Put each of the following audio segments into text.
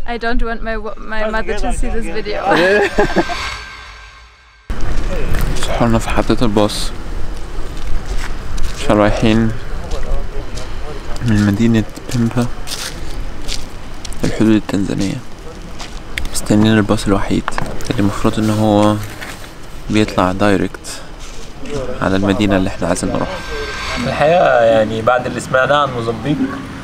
I don't want my my mother to see this video. صحنا في حطة الباص عشان رايحين من مدينة بيمبا للحدود التنزانية مستنيين الباص الوحيد اللي المفروض ان هو بيطلع دايركت على المدينة اللي احنا عايزين نروحها الحقيقة يعني بعد اللي سمعناه عن موزمبيق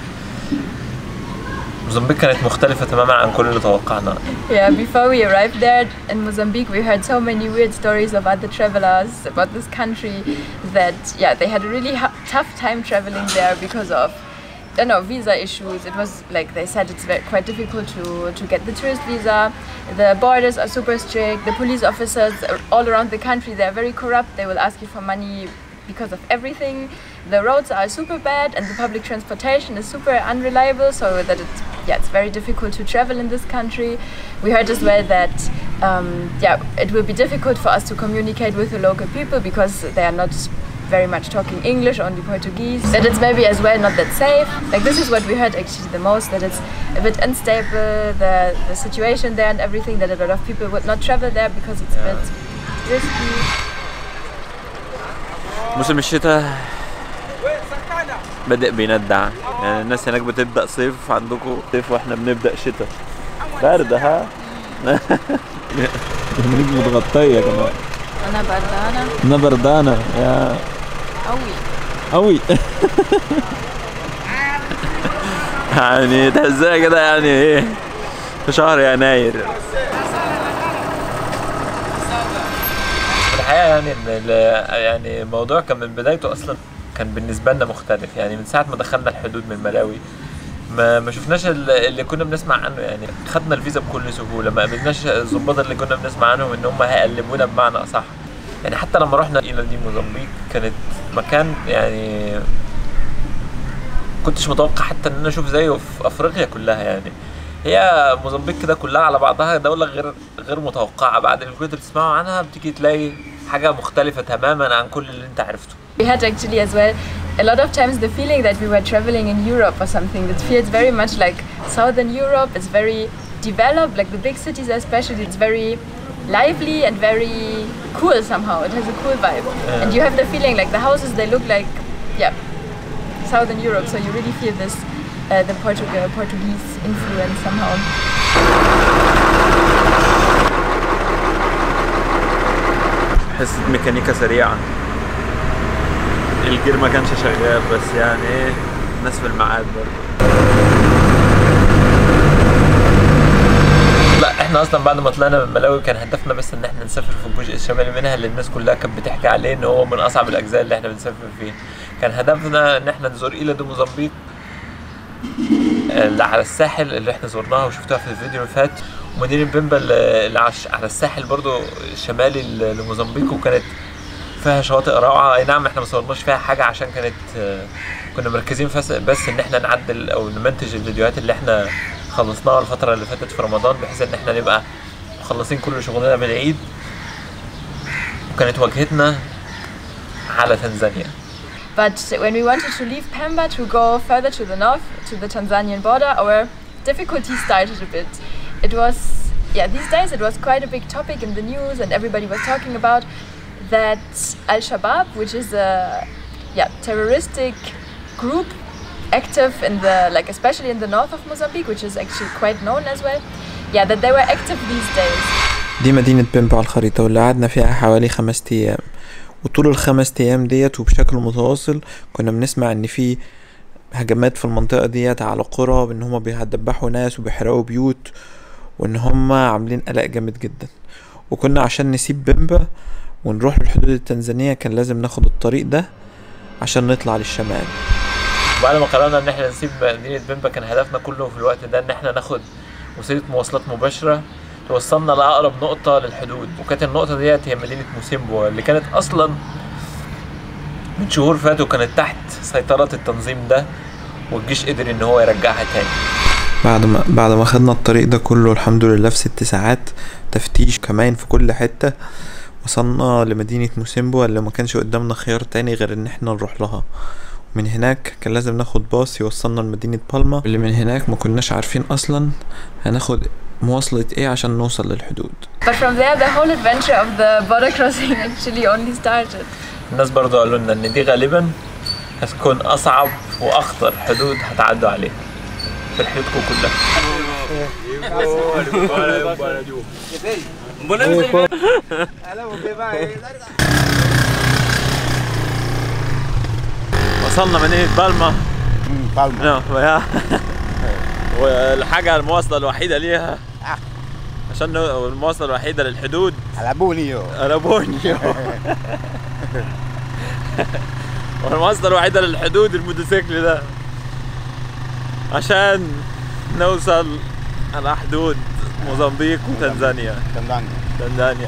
موزمبيق كانت مختلفة تماما عن كل اللي توقعناه yeah, before we arrived there in Mozambique, we heard so many weird stories of other travelers about this country that yeah, they had a really hu- tough time traveling there because of I don't know visa issues. It was like they said it's very, quite difficult to to get the tourist visa. The borders are super strict. The police officers are all around the country they are very corrupt. They will ask you for money because of everything. The roads are super bad and the public transportation is super unreliable. So that it's yeah, it's very difficult to travel in this country. We heard as well that um, yeah, it will be difficult for us to communicate with the local people because they are not very much talking English, only Portuguese. That it's maybe as well not that safe. Like this is what we heard actually the most. That it's a bit unstable, the the situation there and everything. That a lot of people would not travel there because it's a bit risky. موسم الشتاء بدأ بيندع يعني الناس هناك بتبدأ صيف عندكم صيف واحنا بنبدأ شتاء برد ها هنيك متغطية كمان أنا بردانة انا بردانة يا قوي قوي يعني تحسها كده يعني ايه في شهر يناير الحقيقة يعني ان ال- يعني الموضوع كان من بدايته اصلا كان بالنسبة لنا مختلف يعني من ساعة ما دخلنا الحدود من ملاوي ما ما شفناش ال- اللي كنا بنسمع عنه يعني خدنا الفيزا بكل سهولة ما قابلناش الظباط اللي كنا بنسمع عنهم ان هم هيقلبونا بمعنى اصح يعني حتى لما رحنا الى دي موزمبيق كانت مكان يعني كنتش متوقع حتى ان انا اشوف زيه في افريقيا كلها يعني هي موزمبيق كده كلها على بعضها دولة غير غير متوقعة بعد اللي كنت بتسمعوا عنها بتيجي تلاقي حاجة مختلفة تماما عن كل اللي انت عرفته We had actually as well a lot of times the feeling that we were traveling in Europe or something. It feels very much like Southern Europe. It's very developed, like the big cities especially. It's very lively and very cool somehow. It has a cool vibe, and you have the feeling like the houses they look like, yeah, Southern Europe. So you really feel this, uh, the Portugal Portuguese influence somehow. حسيت ميكانيكا سريعة الجير ما كانش شغال بس يعني ايه ناس في الميعاد برضه لا احنا اصلا بعد ما طلعنا من ملاوي كان هدفنا بس ان احنا نسافر في الجزء الشمالي منها اللي الناس كلها كانت بتحكي عليه ان هو من اصعب الاجزاء اللي احنا بنسافر فيه كان هدفنا ان احنا نزور ايلا دي موزمبيق اللي على الساحل اللي احنا زرناها وشفتوها في الفيديو اللي فات ومدينة بيمبا اللي اللي عش- على الساحل برضو الشمالي ل- لموزمبيق وكانت فيها شواطئ روعة اي نعم احنا ما صورناش فيها حاجة عشان كانت آه، كنا مركزين بس بس ان احنا نعدل او نمنتج الفيديوهات اللي احنا خلصناها الفترة اللي فاتت في رمضان بحيث ان احنا نبقى مخلصين كل شغلنا بالعيد وكانت وجهتنا على تنزانيا But when we wanted to leave Pemba to go further to the north, to the Tanzanian border, our difficulty started a bit. It was, yeah, these days it was quite a big topic in the news, and everybody was talking about that Al Shabaab, which is a yeah terroristic group active in the like especially in the north of Mozambique, which is actually quite known as well. Yeah, that they were active these days. دي مدينة بيمبا على الخريطة واللي قعدنا فيها حوالي خمس أيام وطول الخمس أيام ديت وبشكل متواصل كنا بنسمع إن في هجمات في المنطقة ديت على قرى وإن هما بيدبحوا ناس وبيحرقوا بيوت وإن هما عاملين قلق جامد جدا وكنا عشان نسيب بيمبا ونروح للحدود التنزانية كان لازم ناخد الطريق ده عشان نطلع للشمال وبعد ما قررنا ان احنا نسيب مدينة بيمبا كان هدفنا كله في الوقت ده ان احنا ناخد وسيلة مواصلات مباشرة توصلنا لأقرب نقطة للحدود وكانت النقطة ديت هي مدينة موسيمبو اللي كانت أصلا من شهور فاتوا كانت تحت سيطرة التنظيم ده والجيش قدر ان هو يرجعها تاني بعد ما بعد ما خدنا الطريق ده كله الحمد لله في ست ساعات تفتيش كمان في كل حتة وصلنا لمدينة موسيمبو اللي ما كانش قدامنا خيار تاني غير ان احنا نروح لها من هناك كان لازم ناخد باص يوصلنا لمدينة بالما اللي من هناك ما كناش عارفين اصلا هناخد مواصلة ايه عشان نوصل للحدود But from there, the whole adventure of the border crossing actually only started. الناس برضو قالوا لنا ان دي غالبا هتكون اصعب واخطر حدود هتعدوا عليها في رحلتكم كلها وصلنا مدينة بالما Palma. نعم يا والحاجة المواصلة الوحيدة ليها عشان نو- المواصلة الوحيدة للحدود A la Bunio. ألابونيو والمواصلة الوحيدة للحدود الموتوسيكل ده عشان نوصل على حدود موزمبيق وتنزانيا Tanzania. تنزانيا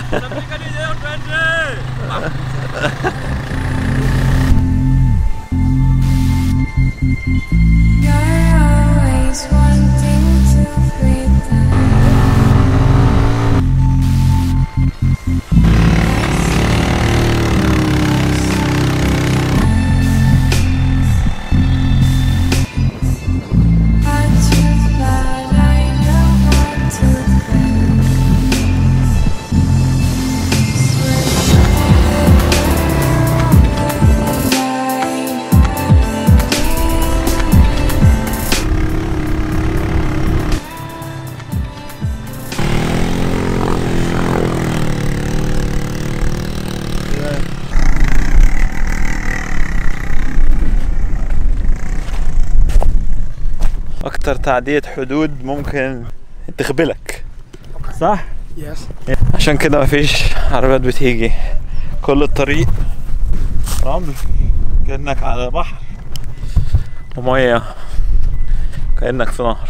You're always wanting to pretend. But too bad I know how to bend. أكتر تعدية حدود ممكن تخبلك صح؟ Yes. عشان كده مفيش عربيات بتيجي كل الطريق رمل كأنك على بحر ومية كأنك في نهر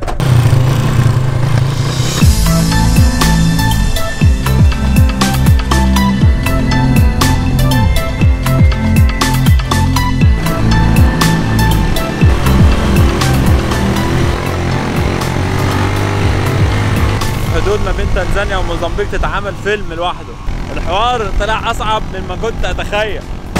حدود ما بين تنزانيا وموزمبيق تتعمل فيلم لوحده الحوار طلع اصعب مما كنت اتخيل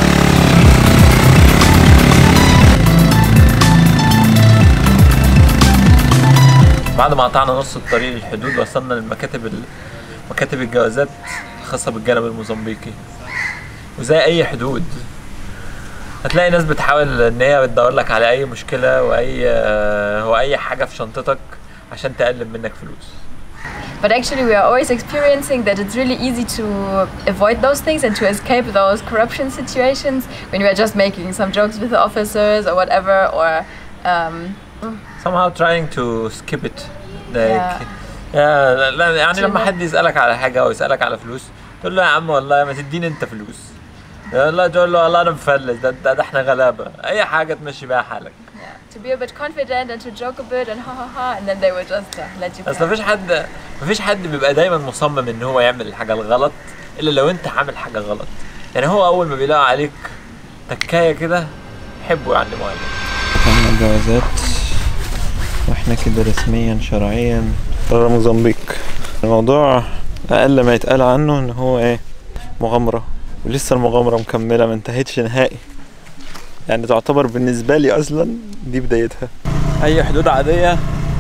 بعد ما قطعنا نص الطريق للحدود وصلنا للمكاتب ال... مكاتب الجوازات الخاصة بالجانب الموزمبيقي وزي أي حدود هتلاقي ناس بتحاول إن هي بتدور لك على أي مشكلة وأي وأي حاجة في شنطتك عشان تقلب منك فلوس But actually, we are always experiencing that it's really easy to avoid those things and to escape those corruption situations when we are just making some jokes with the officers or whatever, or um, somehow trying to skip it like Yeah. يا لا يعني لما Chill. حد يسألك على حاجة أو يسألك على فلوس تقول له يا عم والله ما تديني أنت فلوس يا والله تقول له والله أنا مفلس ده, ده, ده إحنا غلابة أي حاجة تمشي بيها حالك yeah, to be a bit confident and to joke a bit and ha ha ha, and then they will just uh, let you بس pass. مفيش حد مفيش حد بيبقى دايما مصمم إن هو يعمل الحاجة الغلط إلا لو أنت عامل حاجة غلط يعني هو أول ما بيلاقي عليك تكاية كده يحبوا يعلموا عليك خدنا الجوازات واحنا كده رسميا شرعيا بره موزمبيق الموضوع اقل ما يتقال عنه ان هو ايه مغامرة ولسه المغامرة مكملة ما انتهتش نهائي يعني تعتبر بالنسبة لي اصلا دي بدايتها اي حدود عاديه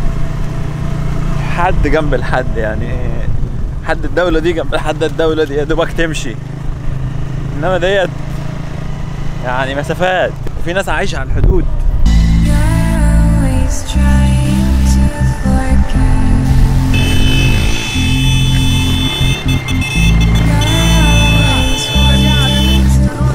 حد جنب الحد يعني حد الدوله دي جنب حد الدوله دي يا دوبك تمشي انما ديت يعني مسافات وفي ناس عايشه على الحدود You're always trying to forget. You're always wanting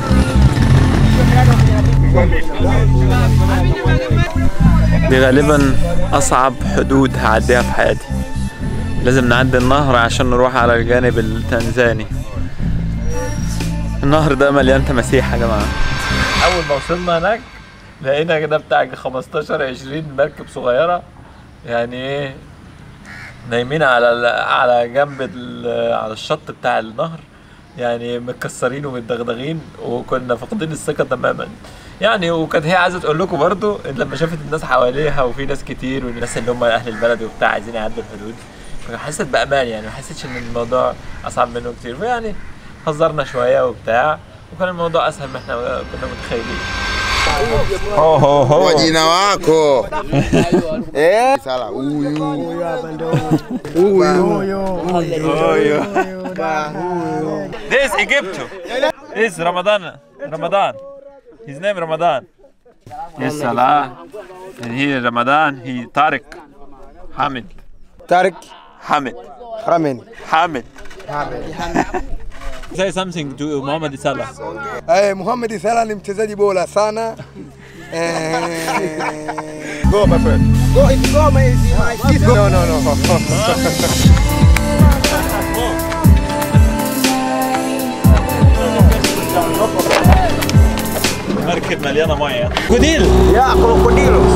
to دي غالبا اصعب حدود هعديها في حياتي لازم نعدي النهر عشان نروح على الجانب التنزاني النهر ده مليان تماسيح يا جماعه اول ما وصلنا هناك لقينا كده بتاع 15 20 مركب صغيره يعني ايه نايمين على ال- على جنب ال- على الشط بتاع النهر يعني متكسرين ومتدغدغين وكنا فاقدين الثقه تماما يعني وكانت هي عايزه تقول لكم برضو ان لما شافت الناس حواليها وفي ناس كتير والناس اللي هم اهل البلد وبتاع عايزين يعدوا الحدود فحست بامان يعني ما حسيتش ان الموضوع اصعب منه كتير فيعني هزرنا شويه وبتاع وكان الموضوع اسهل ما احنا كنا متخيلين Ho, ho, ho. Kwa jina wako. Eh? Sala huyu. Huyu. This Egypt. This Ramadan. Ramadan. His name Ramadan. Yes, Salah. And here Ramadan, he Tariq. Hamid. Tarik Hamid. Ramen. Hamid. Say something to Muhammad Salah. Eh, Muhammad Salah ni mchezaji bora sana. Eh, Go my friend. go, go, my, my No, no, no. مركب مليانة مية. كوديل. Ya, crocodilos.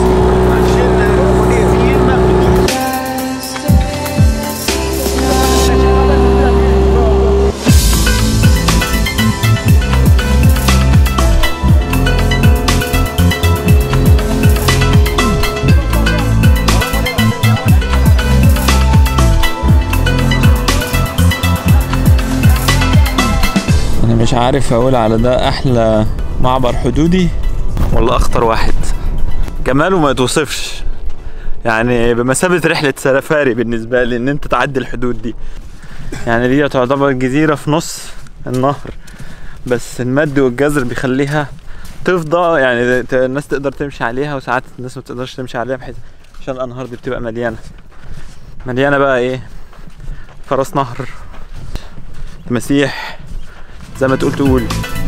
انا مش عارف اقول على ده احلى معبر حدودي والله اخطر واحد جماله ما يتوصفش يعني بمثابة رحلة سفاري بالنسبة لي ان انت تعدي الحدود دي يعني دي تعتبر جزيرة في نص النهر بس المد والجزر بيخليها تفضى يعني ت- الناس تقدر تمشي عليها وساعات الناس ما تقدرش تمشي عليها بحيث عشان الانهار دي بتبقى مليانة مليانة بقى ايه فرس نهر تماسيح زي ما تقول تقول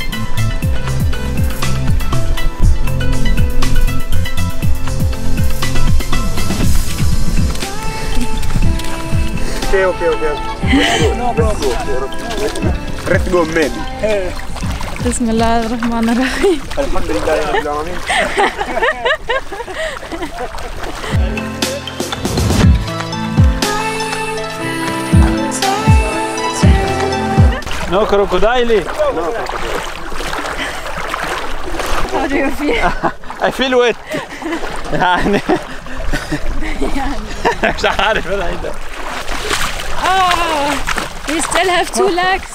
Okay, okay, okay. Let's go, man. بسم الله الرحمن الرحيم Alhamdulillah, Rabbil Alamin. نو كروكودايلي How do you feel? I feel wet يعني مش عارف انا ايه ده Oh, we still have two legs.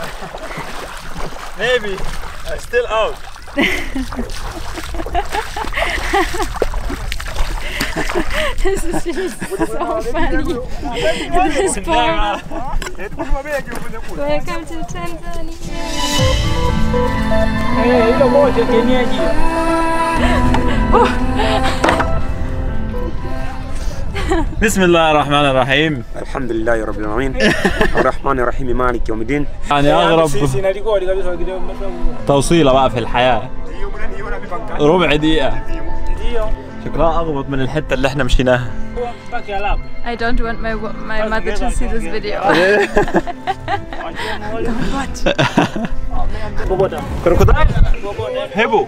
maybe I still out This is just so funny. This part. Welcome to Tanzania. بسم الله الرحمن الرحيم الحمد لله رب العالمين الرحمن الرحيم مالك يوم الدين يعني اغرب توصيله بقى في الحياه ربع دقيقه شكلها اغبط من الحته اللي احنا مشيناها I don't want my my mother to see this video. كروكودايل هبو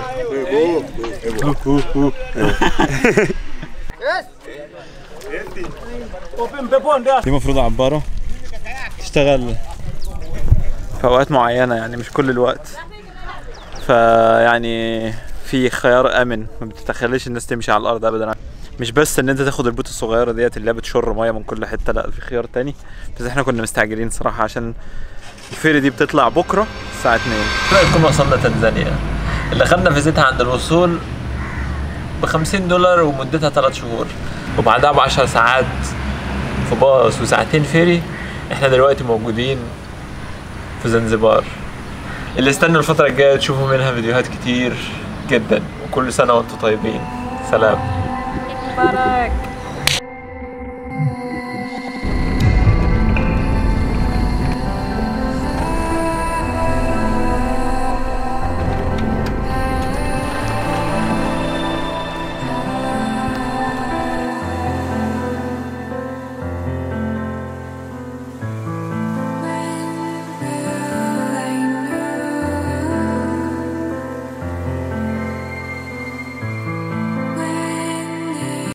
دي المفروض عبارة تشتغل في اوقات معينة يعني مش كل الوقت فيعني في خيار امن ما بتتخليش الناس تمشي على الارض ابدا مش بس ان انت تاخد البوت الصغيره ديت اللي هي بتشر ميه من كل حته لا في خيار تاني بس احنا كنا مستعجلين صراحه عشان الفيري دي بتطلع بكره الساعه 2 كنا وصلنا تنزانيا اللي خدنا فيزيتها عند الوصول ب 50 دولار ومدتها 3 شهور وبعدها ب 10 ساعات في باص وساعتين فيري احنا دلوقتي موجودين في زنزبار اللي استنوا الفترة الجاية تشوفوا منها فيديوهات كتير جدا وكل سنة وانتم طيبين سلام Barak.